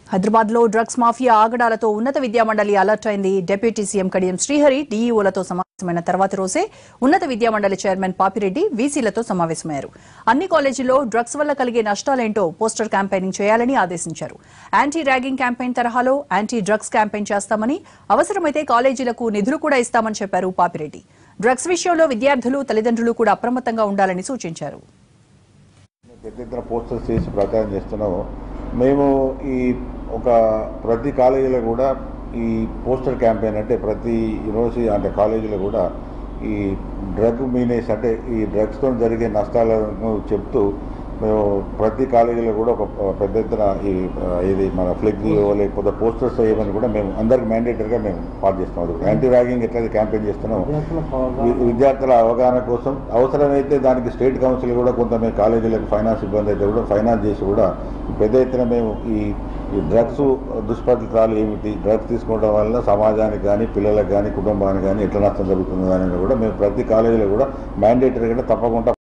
హైదరాబాద్ లో drugs mafia ఆగడాలతో ఉన్నత విద్యామండలి అలర్ట్ అయింది డిప్యూటీ సీఎం కడియం శ్రీహరి డీఈఓలతో సమావేశమైన తర్వాతి రోజే ఉన్నత విద్యామండలి చైర్మన్ పాపిరెడ్డి వీసీలతో సమావేశమయ్యారు అన్ని కాలేజీల్లో డ్రగ్స్ వల్ల కలిగే నష్టాలేంటో పోస్టర్ క్యాంపెయినింగ్ చేయాలని ఆదేశించారు యాంటీ ర్యాగింగ్ క్యాంపెయిన్ తరహాలో యాంటీ డ్రగ్స్ క్యాంపెయిన్ చేస్తామని అవసరమైతే కాలేజీలకు నిధులు కూడా ఇస్తామని చెప్పారు పాపిరెడ్డి డ్రగ్స్ విషయంలో విద్యార్థులు తల్లిదండ్రులు కూడా అప్రమత్తంగా ఉండాలని సూచించారు పెద్ద ఎత్తున పోస్టర్స్ చేసి ప్రచారం చేస్తున్నాము మేము ఈ ఒక ప్రతి కాలేజీలో కూడా ఈ పోస్టర్ క్యాంపెయిన్ అంటే ప్రతి యూనివర్సిటీ అంటే కాలేజీలో కూడా ఈ డ్రగ్ మీనేస్ అంటే ఈ డ్రగ్స్తో జరిగే నష్టాలను చెప్తూ మేము ప్రతి కాలేజీలో కూడా ఒక పెద్ద ఎత్తున ఈ ఇది మన ఫ్లెక్సీలో లేకపోతే పోస్టర్స్ వేయమని కూడా మేము అందరికి మ్యాండేటరీగా మేము పాటు చేస్తున్నాం యాంటీ ర్యాగింగ్ ఎట్లయితే క్యాంపెయిన్ చేస్తున్నాం వి- విద్యార్థుల అవగాహన కోసం అవసరమైతే దానికి స్టేట్ కౌన్సిల్ కూడా కొంత మేము కాలేజీలకు ఫైనాన్స్ ఇబ్బంది అయితే కూడా ఫైనాన్స్ చేసి కూడా పెద్ద ఎత్తున మేము ఈ ఈ డ్రగ్స్ దుష్ఫలితాలు ఏమిటి డ్రగ్స్ తీసుకోవడం వల్ల సమాజానికి కానీ పిల్లలకు కానీ కుటుంబానికి కానీ ఎట్లా నష్టం జరుగుతుంది అనేది కూడా మేము ప్రతి కాలేజీలో కూడా మ్యాండేటరీగా తప్పకుండా